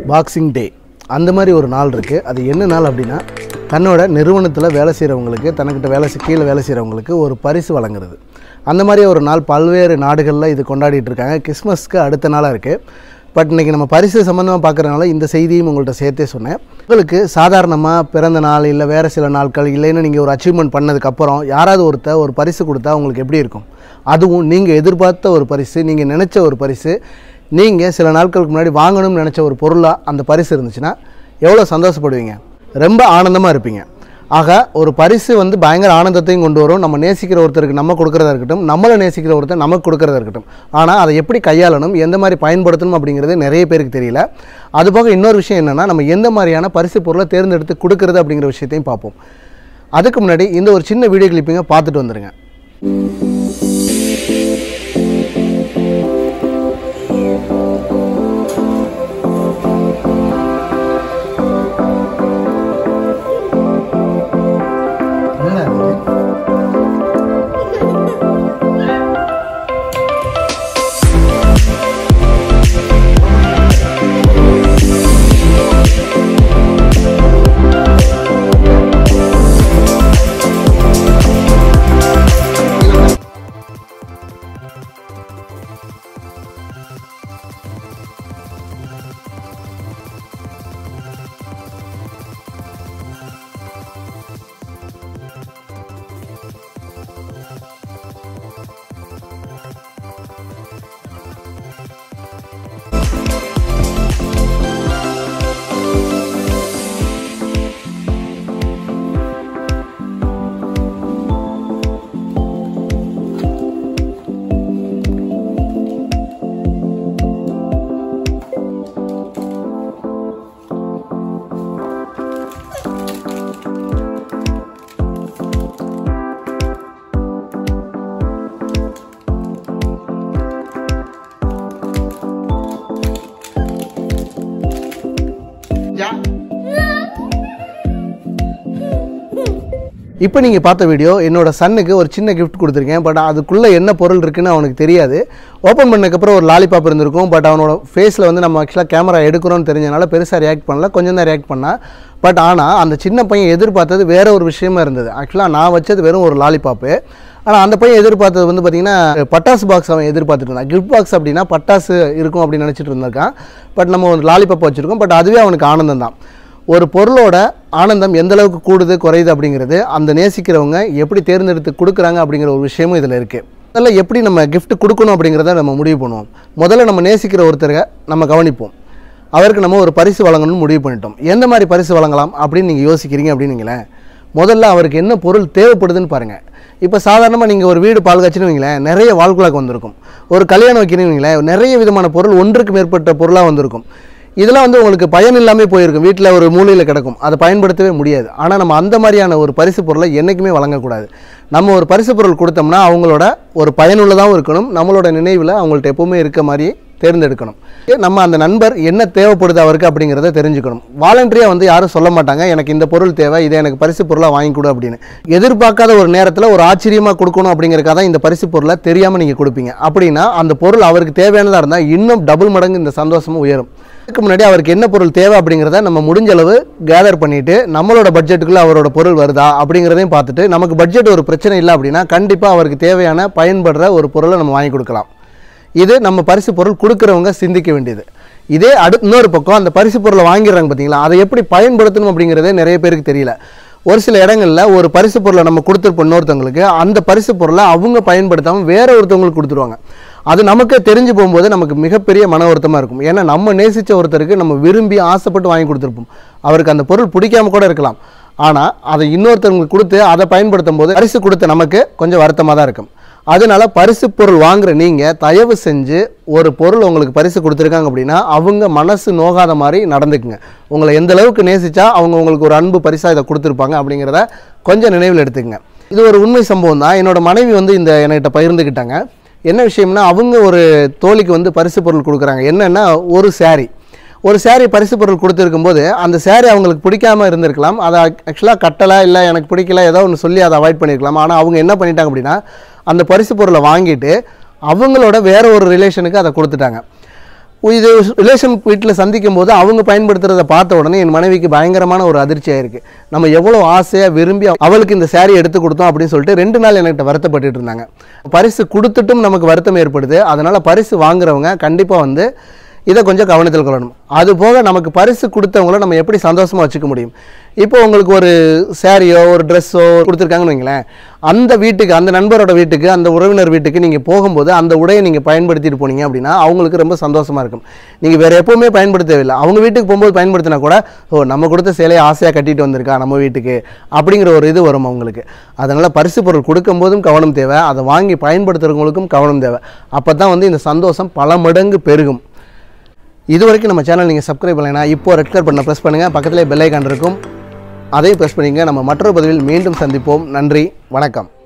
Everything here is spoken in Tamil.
பாக்ஸிங் டே அந்த மாதிரி ஒரு நாள் இருக்குது அது என்ன நாள் அப்படின்னா தன்னோட நிறுவனத்தில் வேலை செய்கிறவங்களுக்கு தனக்கிட்ட வேலை செய்- கீழே வேலை செய்கிறவங்களுக்கு ஒரு பரிசு வழங்குறது அந்த மாதிரி ஒரு நாள் பல்வேறு நாடுகளில் இது கொண்டாடிட்டு இருக்காங்க கிறிஸ்மஸ்க்கு அடுத்த நாளாக இருக்குது பட் இன்றைக்கி நம்ம பரிசு சம்மந்தமாக பார்க்குறதுனால இந்த செய்தியும் உங்கள்கிட்ட சேர்த்தே சொன்னேன் உங்களுக்கு சாதாரணமாக பிறந்த நாள் இல்லை வேறு சில நாட்கள் இல்லைன்னு நீங்கள் ஒரு அச்சீவ்மெண்ட் பண்ணதுக்கப்புறம் யாராவது ஒருத்தர் ஒரு பரிசு கொடுத்தா உங்களுக்கு எப்படி இருக்கும் அதுவும் நீங்கள் எதிர்பார்த்த ஒரு பரிசு நீங்கள் நினச்ச ஒரு பரிசு நீங்கள் சில நாட்களுக்கு முன்னாடி வாங்கணும்னு நினச்ச ஒரு பொருளாக அந்த பரிசு இருந்துச்சுன்னா எவ்வளோ சந்தோஷப்படுவீங்க ரொம்ப ஆனந்தமாக இருப்பீங்க ஆக ஒரு பரிசு வந்து பயங்கர ஆனந்தத்தையும் கொண்டு வரும் நம்ம நேசிக்கிற ஒருத்தருக்கு நம்ம கொடுக்குறதா இருக்கட்டும் நம்மளை நேசிக்கிற ஒருத்தர் நமக்கு கொடுக்குறதா இருக்கட்டும் ஆனால் அதை எப்படி கையாளணும் எந்த மாதிரி பயன்படுத்தணும் அப்படிங்கிறது நிறைய பேருக்கு தெரியல அதுபோக இன்னொரு விஷயம் என்னென்னா நம்ம எந்த மாதிரியான பரிசு பொருளை தேர்ந்தெடுத்து கொடுக்கறது அப்படிங்கிற விஷயத்தையும் பார்ப்போம் அதுக்கு முன்னாடி இந்த ஒரு சின்ன வீடியோ கிளிப்பிங்கை பார்த்துட்டு வந்துடுங்க இப்போ நீங்கள் பார்த்த வீடியோ என்னோட சன்னுக்கு ஒரு சின்ன கிஃப்ட் கொடுத்துருக்கேன் பட் அதுக்குள்ளே என்ன பொருள் இருக்குன்னு அவனுக்கு தெரியாது ஓப்பன் பண்ணதுக்கப்புறம் ஒரு லாலிபாப் இருந்திருக்கும் பட் அவனோட ஃபேஸில் வந்து நம்ம ஆக்சுவலாக கேமரா எடுக்கிறோம்னு தெரிஞ்சனால பெருசாக ரியாக்ட் பண்ணல கொஞ்சம் தான் ரியாக்ட் பண்ணா பட் ஆனால் அந்த சின்ன பையன் எதிர்பார்த்தது வேற ஒரு விஷயமா இருந்தது ஆக்சுவலாக நான் வச்சது வெறும் ஒரு லாலிபாப்பு ஆனால் அந்த பையன் எதிர்பார்த்தது வந்து பார்த்தீங்கன்னா பட்டாசு பாக்ஸ் அவன் எதிர்பார்த்துட்டு இருந்தான் கிஃப்ட் பாக்ஸ் அப்படின்னா பட்டாசு இருக்கும் அப்படின்னு நினச்சிட்டு இருந்திருக்கான் பட் நம்ம ஒரு லாலிபாப் வச்சுருக்கோம் பட் அதுவே அவனுக்கு ஆனந்தம் தான் ஒரு பொருளோட ஆனந்தம் எந்த அளவுக்கு கூடுது குறையுது அப்படிங்கிறது அந்த நேசிக்கிறவங்க எப்படி தேர்ந்தெடுத்து கொடுக்குறாங்க அப்படிங்கிற ஒரு விஷயமும் இதில் இருக்குது முதல்ல எப்படி நம்ம gift கொடுக்கணும் அப்படிங்கிறத நம்ம முடிவு பண்ணுவோம் முதல்ல நம்ம நேசிக்கிற ஒருத்தரை நம்ம கவனிப்போம் அவருக்கு நம்ம ஒரு பரிசு வழங்கணும்னு முடிவு பண்ணிட்டோம் எந்த மாதிரி பரிசு வழங்கலாம் அப்படின்னு நீங்கள் யோசிக்கிறீங்க அப்படின்னீங்களேன் முதல்ல அவருக்கு என்ன பொருள் தேவைப்படுதுன்னு பாருங்கள் இப்போ சாதாரணமாக நீங்கள் ஒரு வீடு பால் காய்ச்சின்னு வைங்களேன் நிறைய வாழ்க்குழாக்கு வந்திருக்கும் ஒரு கல்யாணம் வைக்கணும்னு வைங்களேன் நிறைய விதமான பொருள் ஒன்றுக்கு மேற்பட்ட பொருளாக வந்திருக்கும் இதெல்லாம் வந்து உங்களுக்கு பயன் இல்லாமல் போயிருக்கும் வீட்டில் ஒரு மூலையில் கிடக்கும் அதை பயன்படுத்தவே முடியாது ஆனால் நம்ம அந்த மாதிரியான ஒரு பரிசு பொருளை என்றைக்குமே வழங்கக்கூடாது நம்ம ஒரு பரிசு பொருள் கொடுத்தோம்னா அவங்களோட ஒரு பயனுள்ளதாகவும் இருக்கணும் நம்மளோட நினைவில் அவங்கள்ட்ட எப்பவுமே இருக்க மாதிரி தேர்ந்தெடுக்கணும் நம்ம அந்த நண்பர் என்ன தேவைப்படுது அவருக்கு அப்படிங்கிறத தெரிஞ்சுக்கணும் வாலண்டரியாக வந்து யாரும் சொல்ல மாட்டாங்க எனக்கு இந்த பொருள் தேவை இதை எனக்கு பரிசு பொருளாக வாங்கி கொடு அப்படின்னு எதிர்பார்க்காத ஒரு நேரத்தில் ஒரு ஆச்சரியமாக கொடுக்கணும் அப்படிங்கிறக்காக தான் இந்த பரிசு பொருளை தெரியாமல் நீங்கள் கொடுப்பீங்க அப்படின்னா அந்த பொருள் அவருக்கு தேவையானதாக இருந்தால் இன்னும் டபுள் மடங்கு இந்த சந்தோஷமும் உயரும் அதுக்கு முன்னாடி அவருக்கு என்ன பொருள் தேவை அப்படிங்கிறத நம்ம முடிஞ்ச அளவு கேதர் பண்ணிட்டு நம்மளோட பட்ஜெட்டுக்குள்ள அவரோட பொருள் வருதா அப்படிங்கிறதையும் பார்த்துட்டு நமக்கு பட்ஜெட் ஒரு பிரச்சனை இல்லை அப்படின்னா கண்டிப்பாக அவருக்கு தேவையான பயன்படுற ஒரு பொருளை நம்ம வாங்கி கொடுக்கலாம் இது நம்ம பரிசு பொருள் கொடுக்குறவங்க சிந்திக்க வேண்டியது இதே அடு இன்னொரு பக்கம் அந்த பரிசு பொருளை வாங்கிடுறாங்க பார்த்தீங்களா அதை எப்படி பயன்படுத்தணும் அப்படிங்கிறதே நிறைய பேருக்கு தெரியல ஒரு சில இடங்களில் ஒரு பரிசு பொருளை நம்ம கொடுத்துருப்போம் இன்னொருத்தவங்களுக்கு அந்த பரிசு பொருளை அவங்க பயன்படுத்தாமல் வேற ஒருத்தவங்களுக்கு கொடுத்துருவாங்க அது நமக்கு தெரிஞ்சு போகும்போது நமக்கு மிகப்பெரிய மன வருத்தமாக இருக்கும் ஏன்னா நம்ம நேசித்த ஒருத்தருக்கு நம்ம விரும்பி ஆசைப்பட்டு வாங்கி கொடுத்துருப்போம் அவருக்கு அந்த பொருள் பிடிக்காம கூட இருக்கலாம் ஆனால் அதை இன்னொருத்தவங்களுக்கு கொடுத்து அதை பயன்படுத்தும் போது பரிசு கொடுத்த நமக்கு கொஞ்சம் வருத்தமாக தான் இருக்கும் அதனால பரிசு பொருள் வாங்குற நீங்கள் தயவு செஞ்சு ஒரு பொருள் உங்களுக்கு பரிசு கொடுத்துருக்காங்க அப்படின்னா அவங்க மனசு நோகாத மாதிரி நடந்துக்குங்க உங்களை எந்த அளவுக்கு நேசிச்சா அவங்க உங்களுக்கு ஒரு அன்பு பரிசாக இதை கொடுத்துருப்பாங்க அப்படிங்கிறத கொஞ்சம் நினைவில் எடுத்துக்கங்க இது ஒரு உண்மை சம்பவம் தான் என்னோட மனைவி வந்து இந்த என்கிட்ட பகிர்ந்துக்கிட்டாங்க என்ன விஷயம்னா அவங்க ஒரு தோழிக்கு வந்து பரிசு பொருள் கொடுக்குறாங்க என்னென்னா ஒரு saree ஒரு saree பரிசு பொருள் கொடுத்துருக்கும்போது அந்த saree அவங்களுக்கு பிடிக்காம இருந்திருக்கலாம் அதை ஆக்சுவலாக கட்டலை இல்லை எனக்கு பிடிக்கல ஏதோ ஒன்று சொல்லி அதை அவாய்ட் பண்ணியிருக்கலாம் ஆனால் அவங்க என்ன பண்ணிட்டாங்க அப்படின்னா அந்த பரிசு பொருளை வாங்கிட்டு அவங்களோட வேற ஒரு ரிலேஷனுக்கு அதை கொடுத்துட்டாங்க இது ரிலேஷன் வீட்டில் சந்திக்கும் போது அவங்க பயன்படுத்துறத பார்த்த உடனே என் மனைவிக்கு பயங்கரமான ஒரு அதிர்ச்சியாக இருக்குது நம்ம எவ்வளோ ஆசையாக விரும்பி அவளுக்கு இந்த saree எடுத்து கொடுத்தோம் அப்படின்னு சொல்லிட்டு ரெண்டு நாள் என்கிட்ட வருத்தப்பட்டுட்டு இருந்தாங்க பரிசு கொடுத்துட்டும் நமக்கு வருத்தம் ஏற்படுது அதனால் பரிசு வாங்குறவங்க கண்டிப்பாக வந்து இதை கொஞ்சம் கவனத்தில் கொள்ளணும் அது போக நமக்கு பரிசு கொடுத்தவங்கள நம்ம எப்படி சந்தோஷமாக வச்சுக்க முடியும் இப்போ உங்களுக்கு ஒரு சாரியோ ஒரு ட்ரெஸ்ஸோ கொடுத்துருக்காங்கன்னு வைங்களேன் அந்த வீட்டுக்கு அந்த நண்பரோட வீட்டுக்கு அந்த உறவினர் வீட்டுக்கு நீங்கள் போகும்போது அந்த உடையை நீங்கள் பயன்படுத்திட்டு போனீங்க அப்படின்னா அவங்களுக்கு ரொம்ப சந்தோஷமாக இருக்கும் நீங்கள் வேறு எப்போவுமே பயன்படுத்த தேவையில்லை அவங்க வீட்டுக்கு போகும்போது பயன்படுத்தினா கூட ஓ நம்ம கொடுத்த சேலையை ஆசையாக கட்டிட்டு வந்திருக்கா நம்ம வீட்டுக்கு அப்படிங்கிற ஒரு இது வரும் அவங்களுக்கு அதனால் பரிசு பொருள் கொடுக்கும்போதும் கவனம் தேவை அதை வாங்கி பயன்படுத்துகிறவங்களுக்கும் கவனம் தேவை அப்போ தான் வந்து இந்த சந்தோஷம் பல மடங்கு பெருகும் இது வரைக்கும் நம்ம சேனல் நீங்கள் சப்ஸ்கிரைப் பண்ணலைன்னா இப்போ ரெட் கலர் பண்ண ப்ரெஸ் பண்ணுங்கள் பக்கத்திலே பெல் ஐக்கான் இருக்கும் அதையும் ப்ரெஸ் பண்ணிங்க நம்ம மற்றொரு பதிவில் மீண்டும் சந்திப்போம் நன்றி வணக்கம்